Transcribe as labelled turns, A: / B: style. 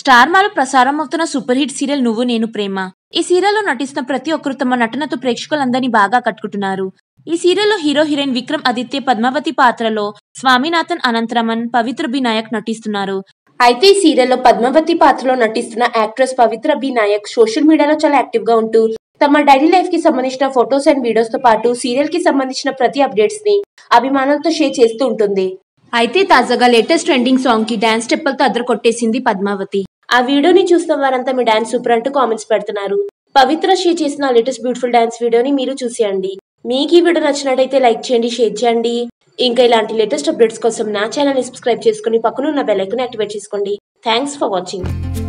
A: star మాలో ప్రసారం అవుతున్న సూపర్ హిట్ సీరియల్ నువ్వు నేను ప్రేమ ఈ సీరియల్లో నటిస్తున్న ప్రతి ఒక్కరు తమ నటనతో ప్రేక్షకులందరినీ బాగా కట్టుకుంటున్నారు ఈ సీరియల్లో హీరో హీరోయిన్ విక్రమ్ ఆదిత్య పద్మావతి పాత్రలో స్వామినాథన్ అనంతరమన్ పవిత్ర బి నాయక్ నటిస్తున్నారు
B: అయితే ఈ సీరియల్లో పద్మావతి పాత్రలో నటిస్తున్న actress Pavitra B Nayak social మీడియాలో చాలా యాక్టివ్ గా ఉంటూ తమ డైలీ లైఫ్ కి సంబంధించిన ఫొటోస్ అండ్ వీడియోస్ తో పాటు సీరియల్ కి సంబంధించిన ప్రతి అప్డేట్స్ ని అభిమానులతో షేర్ చేస్తూ ఉంటుంది
A: అయితే తాజాగా లేటెస్ట్ ట్రెండింగ్ సాంగ్ కి డాన్స్ స్టెప్పులతో అద్దరు కొట్టేసింది పద్మావతి
B: ఆ వీడియోని చూస్తున్న వారంతా మీ డాన్స్ సూపర్ అంటూ కామెంట్స్ పెడుతున్నారు పవిత్ర షేర్ చేసిన లేటెస్ట్ బ్యూటిఫుల్ డాన్స్ వీడియోని మీరు చూసేయండి మీకు ఈ వీడియో నచ్చినట్టయితే లైక్ చేయండి షేర్ చేయండి ఇంకా ఇలాంటి లేటెస్ట్ అప్డేట్స్ కోసం నా ఛానల్ ని సబ్స్క్రైబ్ చేసుకుని పక్కన ఉన్న బెల్ ఐకాన్ యాక్టివేట్ చేసుకోండి థ్యాంక్స్ ఫర్ వాచింగ్